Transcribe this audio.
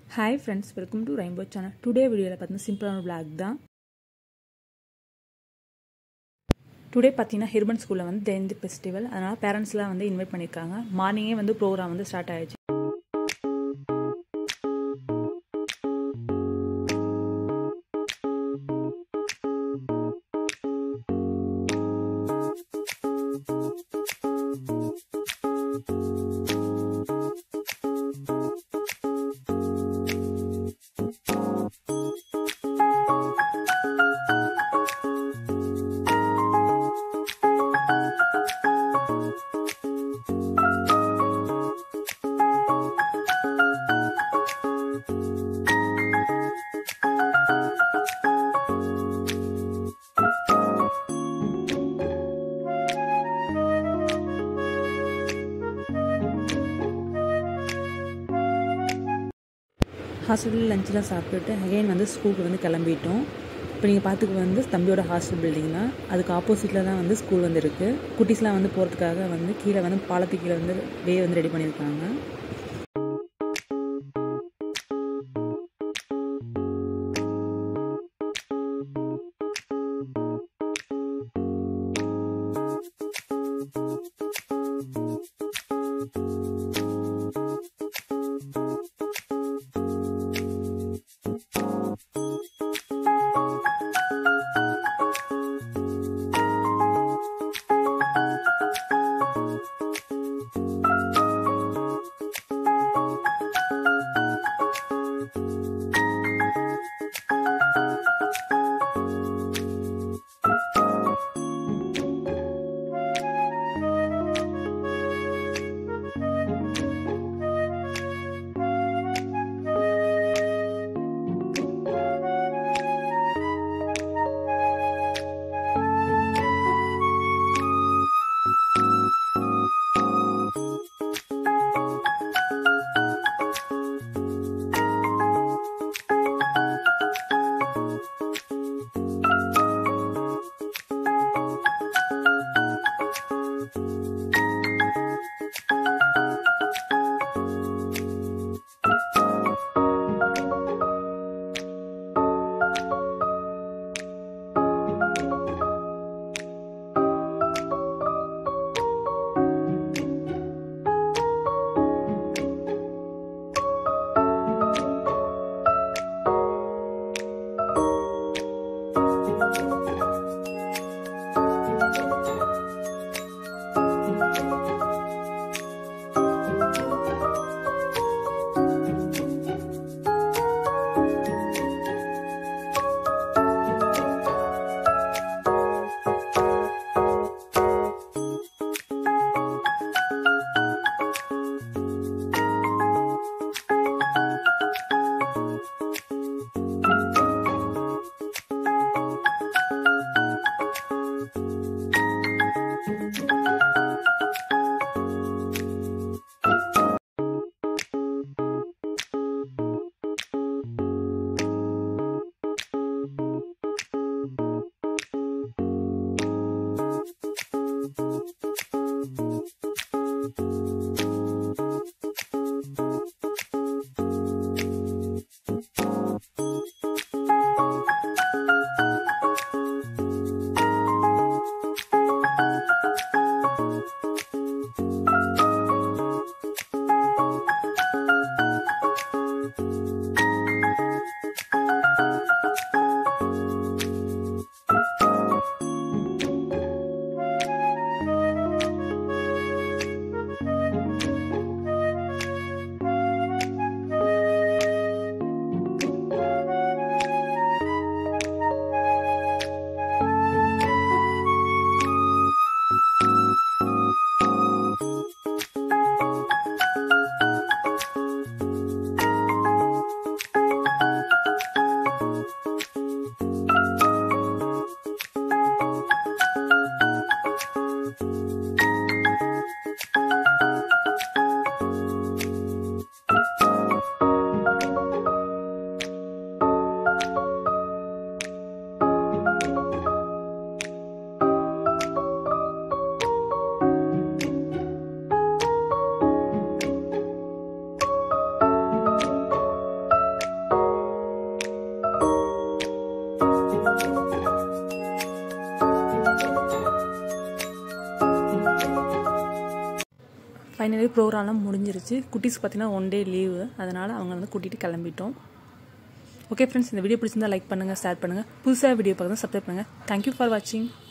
hi friends welcome to Rainbow channel today வீடியோவில் பார்த்தீங்கன்னா சிம்பிளான பிளாக் தான் டுடே பார்த்தீங்கன்னா ஹிர்பன் ஸ்கூலில் வந்து ஜெயந்தி ஃபெஸ்டிவல் அதனால் பேரண்ட்ஸ்லாம் வந்து இன்வைட் பண்ணியிருக்காங்க மார்னிங்கே வந்து ப்ரோக்ராம் வந்து ஸ்டார்ட் ஆயிடுச்சு ஹாஸ்டலில் லஞ்செலாம் சாப்பிட்டுட்டு அகைன் வந்து ஸ்கூலுக்கு வந்து கிளம்பிட்டோம் இப்போ நீங்கள் பார்த்துக்கு வந்து தம்பியோட ஹாஸ்டல் பில்டிங் தான் அதுக்கு ஆப்போசிட்டில் தான் வந்து ஸ்கூல் வந்து இருக்குது குட்டீஸ்லாம் வந்து போகிறதுக்காக வந்து கீழே வந்து பாலத்துக்கு கீழே வந்து வே வந்து ரெடி பண்ணியிருக்காங்க ஃபைனலி ப்ரோக்ராம்லாம் முடிஞ்சிருச்சு குட்டீஸ் பார்த்தீங்கன்னா ஒன் டே லீவு அதனால் அவங்க வந்து கூட்டிகிட்டு கிளம்பிட்டோம் ஓகே ஃப்ரெண்ட்ஸ் இந்த வீடியோ பிடிச்சிருந்தா லைக் பண்ணுங்கள் ஷேர் பண்ணுங்கள் புதுசாக வீடியோ பார்க்குறது சப்ஸ்கிரைப் பண்ணுங்கள் தேங்க்யூ ஃபார் வாட்சிங்